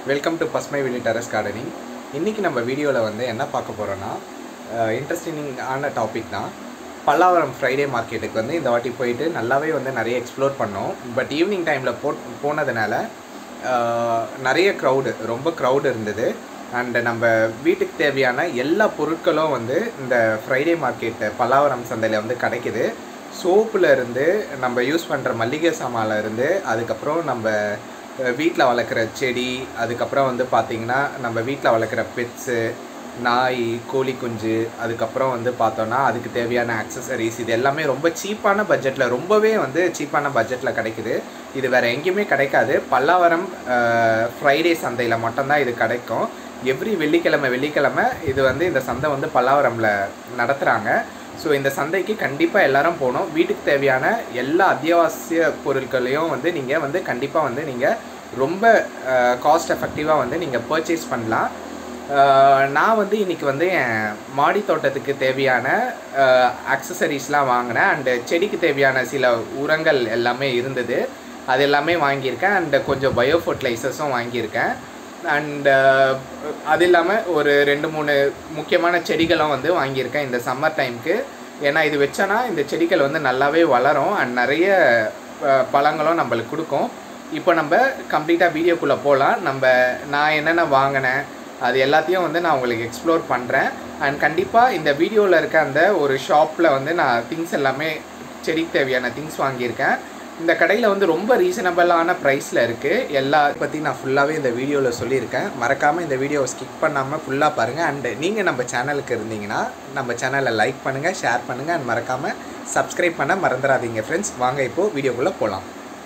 welcome to பஸ்மை வெளி terrace gardening இன்றைக்கி நம்ம வீடியோவில் வந்து என்ன பார்க்க போகிறோன்னா இன்ட்ரெஸ்டிங்கான டாபிக் தான் பல்லாவரம் ஃப்ரைடே மார்க்கெட்டுக்கு வந்து இந்த வாட்டி போயிட்டு நல்லாவே வந்து நிறைய எக்ஸ்ப்ளோர் பண்ணோம் பட் ஈவினிங் டைமில் போ போனதுனால அஹ், நிறைய க்ரௌடு ரொம்ப க்ரௌடு இருந்தது அண்ட் நம்ம வீட்டுக்கு தேவையான எல்லா பொருட்களும் வந்து இந்த ஃப்ரைடே மார்க்கெட் பல்லாவரம் சந்தையில் வந்து கிடைக்குது சோப்புல இருந்து நம்ம யூஸ் பண்ணுற மல்லிகை சாமான்ல இருந்து அதுக்கப்புறம் நம்ம வீட்டில் வளர்க்குற செடி அதுக்கப்புறம் வந்து பார்த்திங்கன்னா நம்ம வீட்டில் வளர்க்குற பெட்ஸு நாய் கோழி குஞ்சு அதுக்கப்புறம் வந்து பார்த்தோன்னா அதுக்கு தேவையான ஆக்சசரிஸ் இது எல்லாமே ரொம்ப சீப்பான பட்ஜெட்டில் ரொம்பவே வந்து சீப்பான பட்ஜெட்டில் கிடைக்குது இது வேறு எங்கேயுமே கிடைக்காது பல்லாவரம் ஃப்ரைடே சந்தையில் மட்டும்தான் இது கிடைக்கும் எவ்ரி வெள்ளிக்கிழமை வெள்ளிக்கிழமை இது வந்து இந்த சந்தை வந்து பல்லாவரமில் நடத்துகிறாங்க ஸோ இந்த சந்தைக்கு கண்டிப்பாக எல்லாரும் போகணும் வீட்டுக்கு தேவையான எல்லா அத்தியாவசிய பொருட்களையும் வந்து நீங்கள் வந்து கண்டிப்பாக வந்து நீங்கள் ரொம்ப காஸ்ட் எஃபெக்டிவாக வந்து நீங்கள் பர்ச்சேஸ் பண்ணலாம் அஹ், நான் வந்து இன்னைக்கு வந்து என் மாடி தோட்டத்துக்கு தேவையான அக்சசரிஸ்லாம் வாங்கினேன் அண்டு செடிக்கு தேவையான சில உரங்கள் எல்லாமே இருந்தது அது எல்லாமே வாங்கியிருக்கேன் அண்டு கொஞ்சம் பயோ ஃபர்டிலைசர்ஸும் வாங்கியிருக்கேன் அண்டு அது இல்லாமல் ஒரு ரெண்டு மூணு முக்கியமான செடிகளும் வந்து வாங்கியிருக்கேன் இந்த சம்மர் டைமுக்கு ஏன்னா இது வச்சோன்னா இந்த செடிகள் வந்து நல்லாவே வளரும் அண்ட் நிறைய அஹ், பழங்களும் நம்மளுக்கு கொடுக்கும் இப்போ நம்ம கம்ப்ளீட்டாக வீடியோக்குள்ளே போகலாம் நம்ம நான் என்னென்ன வாங்கினேன் அது எல்லாத்தையும் வந்து நான் உங்களுக்கு எக்ஸ்ப்ளோர் பண்ணுறேன் அண்ட் கண்டிப்பாக இந்த வீடியோவில் இருக்க அந்த ஒரு ஷாப்பில் வந்து நான் திங்ஸ் எல்லாமே செடிக்கு தேவையான திங்ஸ் வாங்கியிருக்கேன் இந்த கடையில் வந்து ரொம்ப ரீசனபிளான ப்ரைஸில் இருக்குது எல்லா பற்றி நான் ஃபுல்லாகவே இந்த வீடியோவில் சொல்லியிருக்கேன் மறக்காமல் இந்த வீடியோவை ஸ்கிப் பண்ணாமல் ஃபுல்லாக பாருங்கள் அண்டு நீங்கள் நம்ம சேனலுக்கு இருந்தீங்கன்னா நம்ம சேனலை லைக் பண்ணுங்கள் ஷேர் பண்ணுங்கள் அண்ட் மறக்காமல் சப்ஸ்கிரைப் பண்ண மறந்துடாதீங்க ஃப்ரெண்ட்ஸ் வாங்க இப்போது வீடியோக்குள்ளே போகலாம்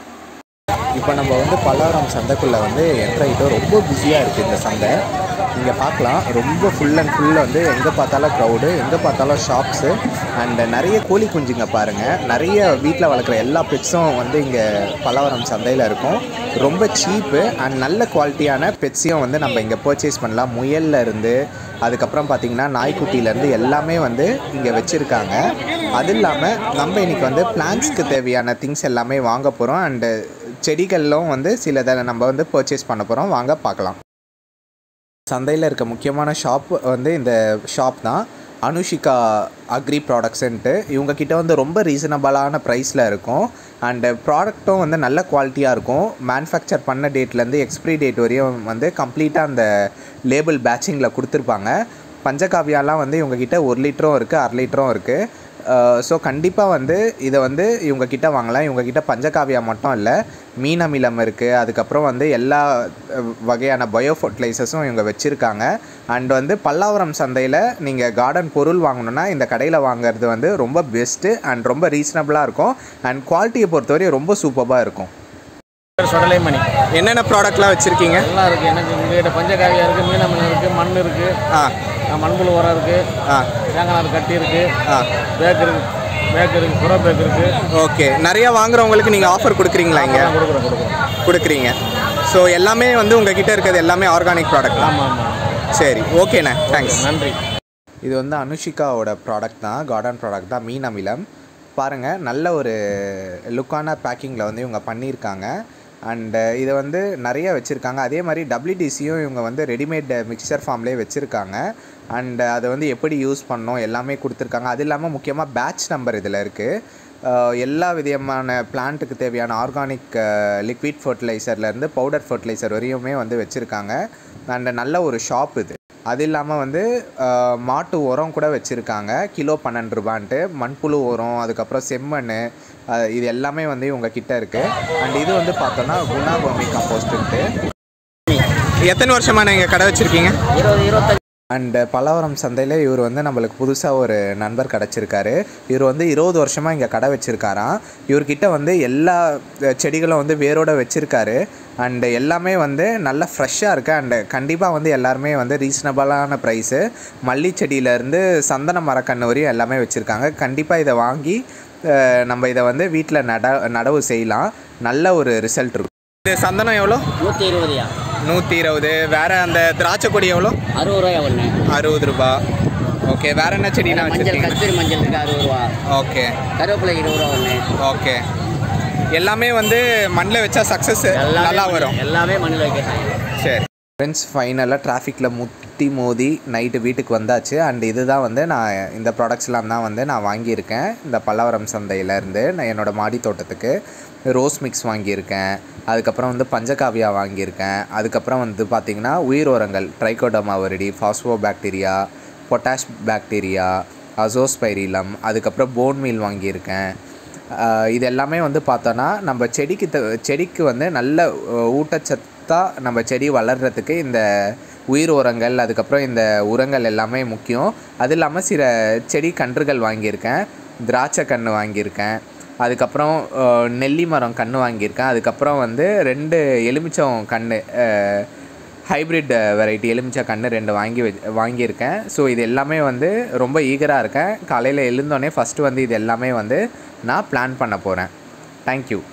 இப்போ நம்ம வந்து பல்லாவரம் சந்தைக்குள்ளே வந்து என்ட்ரு ஆகிட்டோம் ரொம்ப பிஸியாக இருக்குது இந்த சந்தை நீங்கள் பார்க்கலாம் ரொம்ப ஃபுல் அண்ட் ஃபுல் வந்து எங்கே பார்த்தாலும் க்ரௌடு எங்கே பார்த்தாலும் ஷாப்ஸு அண்ட் நிறைய கோழி குஞ்சுங்க பாருங்கள் நிறைய வீட்டில் வளர்க்குற எல்லா பெட்ஸும் வந்து இங்கே பல்லாவரம் சந்தையில் இருக்கும் ரொம்ப சீப்பு அண்ட் நல்ல குவாலிட்டியான பெட்ஸையும் வந்து நம்ம இங்கே பர்ச்சேஸ் பண்ணலாம் முயல்ல இருந்து அதுக்கப்புறம் பார்த்தீங்கன்னா நாய்க்குட்டியிலேருந்து எல்லாமே வந்து இங்கே வச்சுருக்காங்க அது இல்லாமல் நம்ம இன்னைக்கு வந்து பிளான்ஸ்க்கு தேவையான திங்ஸ் எல்லாமே வாங்க போகிறோம் அண்டு செடிகளும் வந்து சிலதை நம்ம வந்து பர்ச்சேஸ் பண்ண போகிறோம் வாங்க பார்க்கலாம் சந்தையில் இருக்க முக்கியமான ஷாப் வந்து இந்த ஷாப் தான் அனுஷிகா அக்ரி ப்ராடக்ட்ஸுன்ட்டு இவங்கக்கிட்ட வந்து ரொம்ப ரீசனபிளான ப்ரைஸில் இருக்கும் அண்டு ப்ராடக்ட்டும் வந்து நல்ல குவாலிட்டியாக இருக்கும் மேனுஃபேக்சர் பண்ண டேட்லேருந்து எக்ஸ்பிரி டேட் வரையும் வந்து கம்ப்ளீட்டாக அந்த லேபிள் பேட்சிங்கில் கொடுத்துருப்பாங்க பஞ்சகாவியாலாம் வந்து இவங்கக்கிட்ட ஒரு லிட்டரும் இருக்குது அரை லிட்டரும் இருக்குது ஸோ கண்டிப்பாக வந்து இதை வந்து இவங்க கிட்ட வாங்கலாம் இவங்க கிட்ட பஞ்சகாவியா மட்டும் இல்லை மீன் அமிலம் இருக்குது அதுக்கப்புறம் வந்து எல்லா அஹ், வகையான பயோ ஃபர்டிலைசர்ஸும் இவங்க வச்சுருக்காங்க அண்ட் வந்து பல்லாவரம் சந்தையில் நீங்கள் கார்டன் பொருள் வாங்கணுன்னா இந்த கடையில் வாங்குறது வந்து ரொம்ப பெஸ்ட்டு அண்ட் ரொம்ப ரீசனபிளாக இருக்கும் அண்ட் குவாலிட்டியை பொறுத்தவரை ரொம்ப சூப்பராக இருக்கும் சொடலைமணி என்னென்ன ப்ராடக்ட்லாம் வச்சுருக்கீங்க எல்லாம் இருக்குது எனக்கு எங்ககிட்ட பஞ்சகாவியா இருக்குது மீனமீன் இருக்குது மண் இருக்குது ஆ மண்புழு உரம் இருக்குது ஆ தேங்காய் நார் கட்டி இருக்குது ஆ பேக் இருக்குது பேக் இருக்குது புற பேக் இருக்குது ஓகே நிறைய வாங்குறவங்களுக்கு நீங்கள் ஆஃபர் கொடுக்குறீங்களா இங்கே கொடுக்குறோம் கொடுக்குறோம் கொடுக்குறீங்க ஸோ எல்லாமே வந்து உங்கள் கிட்ட இருக்கிறது எல்லாமே ஆர்கானிக் ப்ராடக்ட் தான் ஆமாம் ஆமாம் சரி ஓகேண்ணே தேங்க்ஸ் நன்றி இது வந்து அனுஷிகாவோட ப்ராடக்ட் தான் கார்டன் ப்ராடக்ட் தான் மீன் அமிலம் பாருங்கள் நல்ல ஒரு லுக்கான பேக்கிங்கில் வந்து இவங்க பண்ணியிருக்காங்க அண்டு இதை வந்து நிறைய வச்சுருக்காங்க அதே மாதிரி டபிள்யூடிசியும் இவங்க வந்து ரெடிமேட் மிக்சர் ஃபார்ம்லேயே வச்சுருக்காங்க அண்டு அதை வந்து எப்படி யூஸ் பண்ணணும் எல்லாமே கொடுத்துருக்காங்க அது இல்லாமல் முக்கியமாக பேட்ச் நம்பர் இதில் இருக்குது எல்லா விதமான பிளான்ட்டுக்கு தேவையான ஆர்கானிக் லிக்விட் ஃபர்டிலைசர்லேருந்து பவுடர் ஃபர்டிலைசர் வரையுமே வந்து வச்சுருக்காங்க அண்ட் நல்ல ஒரு ஷாப் இது அது இல்லாமல் வந்து அஹ், மாட்டு உரம் கூட வச்சுருக்காங்க கிலோ பன்னெண்டு ரூபான்ட்டு மண்புழு உரம் அதுக்கப்புறம் செம்மண் அஹ், இது எல்லாமே வந்து இவங்க கிட்ட இருக்குது அண்ட் இது வந்து பார்த்தோன்னா குணா பூமி கம்போஸ்ட்டு எத்தனை வருஷமாக நீங்கள் கடை வச்சுருக்கீங்க இருபது இருபத்தஞ்சு அண்ட் பல்லவரம் சந்தையில் இவர் வந்து நம்மளுக்கு புதுசாக ஒரு நண்பர் கிடச்சிருக்காரு இவர் வந்து இருபது வருஷமாக இங்கே கடை வச்சுருக்காராம் இவர்கிட்ட வந்து எல்லா அஹ், செடிகளும் வந்து வேரோட வச்சுருக்காரு அண்டு எல்லாமே வந்து நல்லா ஃப்ரெஷ்ஷாக இருக்குது அண்டு கண்டிப்பாக வந்து எல்லாருமே வந்து ரீசனபிளான ப்ரைஸு மல்லி செடியிலேருந்து சந்தன மரக்கன்று வரையும் எல்லாமே வச்சுருக்காங்க கண்டிப்பாக இதை வாங்கி அஹ், நம்ம இதை வந்து வீட்டில் நட நடவு செய்யலாம் நல்ல ஒரு ரிசல்ட் இருக்கும் இது சந்தனம் எவ்வளோ நூற்றி இருபதுயா நூற்றி இருபது வேறு அந்த திராட்சை கொடி எவ்வளோ அறுபது ரூபாயா ஒன்று அறுபது ரூபா ஓகே வேற என்ன செடிலாம் மஞ்சள் வச்சிருக்கீங்க கஸ்தூரி மஞ்சள் இருக்குது அறுபது ரூபா ஓகே கருவேப்பிலை இருபது ரூபா ஒன்று ஓகே எல்லாமே வந்து மண்ணில் வச்சா சக்ஸஸ் நல்லா வரும் எல்லாமே மண்ணில் வைக்கிறேன் சரி ஃப்ரெண்ட்ஸ் ஃபைனலாக டிராஃபிக்கில் முட்டி மோதி நைட்டு வீட்டுக்கு வந்தாச்சு அண்ட் இதுதான் வந்து நான் இந்த ப்ராடக்ட்ஸ்லாம் தான் வந்து நான் வாங்கியிருக்கேன் இந்த பல்லவரம் சந்தையிலேருந்து நான் என்னோடய மாடி தோட்டத்துக்கு ரோஸ் மிக்ஸ் வாங்கியிருக்கேன் அதுக்கப்புறம் வந்து பஞ்சகாவியா வாங்கியிருக்கேன் அதுக்கப்புறம் வந்து பார்த்திங்கன்னா உயிர் உரங்கள் trichoderma viride phospho bacteria potash bacteria azospirillum அதுக்கப்புறம் போன் மீல் வாங்கியிருக்கேன் ஆஹ் இது எல்லாமே வந்து பார்த்தோன்னா நம்ம செடிக்கு த செடிக்கு வந்து நல்ல அஹ், ஊட்டச்சத்தாக நம்ம செடி வளர்கிறதுக்கு இந்த உயிர் உரங்கள் அதுக்கப்புறம் இந்த உரங்கள் எல்லாமே முக்கியம் அது இல்லாமல் சில செடி கன்றுகள் வாங்கியிருக்கேன் திராட்சை கன்று வாங்கியிருக்கேன் அதுக்கப்புறம் அஹ், நெல்லி மரம் கன்று வாங்கியிருக்கேன் அதுக்கப்புறம் வந்து ரெண்டு எலுமிச்சம் கன்று ஹைப்ரிட் வெரைட்டி எலுமிச்சை கன்று ரெண்டு வாங்கி வச் வாங்கியிருக்கேன் ஸோ இது எல்லாமே வந்து ரொம்ப ஈகராக இருக்கேன் காலையில் எழுந்தோடனே ஃபஸ்ட்டு வந்து இது எல்லாமே வந்து நான் பிளான் பண்ண போகிறேன் தேங்க்யூ